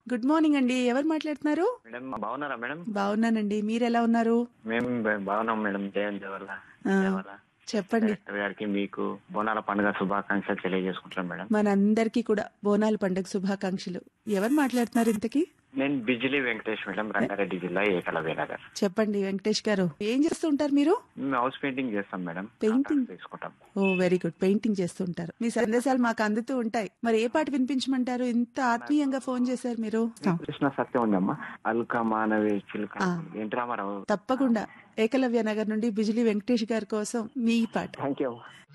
Good morning అండి ఎవరు మాట్లాడుతున్నారు మేడం బాగున్నారా మేడం బాగున్నానండి మీరు ఎలా ఉన్నారు మేము బా- బాగున్నాం మేడం జయంత్ వల్ల ఆ, వల్ల చెప్పండి డైరెక్టర్ గారికి మీకు బోనాల పండుగ శుభాకాంక్షలు తెలియజేసుకుంటున్నాం మేడం మనందరికీ కూడా బోనాల పండుగ శుభాకాంక్షలు ఎవరు మాట్లాడుతున్నారు ఇంతకీ నేను బిజిలీ వెంకటేష్ మేడం రంగారెడ్డి జిల్లా ఏకలవ్య నగర్ చెప్పండి వెంకటేష్ గారు ఏం చేస్తూ ఉంటారు మీరు మేము హౌస్ పెయింటింగ్ చేస్తాం మేడం Painting? కాంట్రాక్ట్ తీసుకుంటాం ఓ వెరీ గుడ్ పెయింటింగ్ చేస్తూ ఉంటారు మీ సందేశాలు మాకు అందుతూ ఉంటాయి మరి ఏ పాట వినిపించమంటారు ఇంత ఆత్మీయంగా ఫోన్ చేశారు మీరు కృష్ణ సత్యం ఉందమ్మా అల్క మానవే చిలుక ఆ. ఎన్టీ రామారావు తప్పకుండా ఏకలవ్య నగర్ నుండి బిజిలీ వెంకటేష్ గారి కోసం మీ పాట థ్యాంక్ యూ